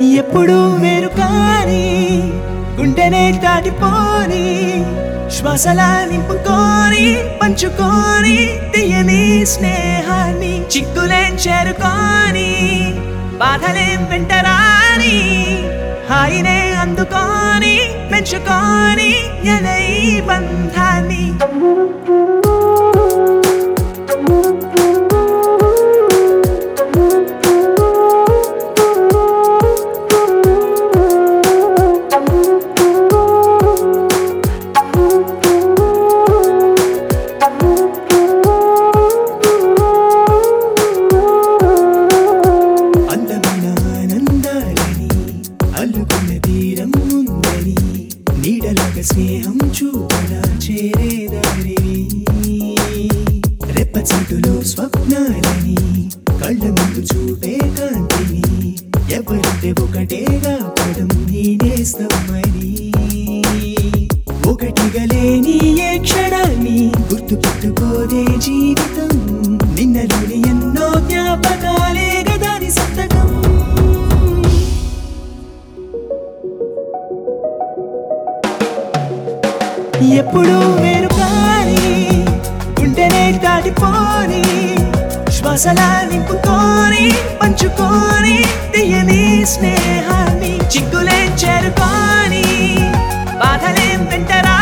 ఎప్పుడు వేరు కాని గుండెనే దాటిపోని శ్వాసలా నింపుకొని పంచుకొని తీయని స్నేహాన్ని చిక్కులేం చేరుకొని బాధలేం వెంటరాని హాయినే అందుకొని పెంచుకొని ఎలై బంధాన్ని అందమైన ఆనందాలని అల్లుకున్న తీరం ఉందని నీడలాగా స్నేహం చూపడా చేరేదారిని రెప్పచీటులో స్వప్నాలని కళ్ళ ముందు చూపే కాంతిని ఎవరంటే ఒకటేగా పదం నేనేస్తామని ఒకటిగా లేని ఏ క్షణాన్ని గుర్తు పెట్టుకోదే జీవితం నిన్నలోని ఎన్నో జ్ఞాపకాలే గదాని సంతకం ఎప్పుడు వేరు కాని గుండెనే దాటిపోని శ్వాసలా నింపుకొని పంచుకొని తీయని స్నేహాన్ని చిక్కులేం చేరుకొని బాధలేం వెంటరా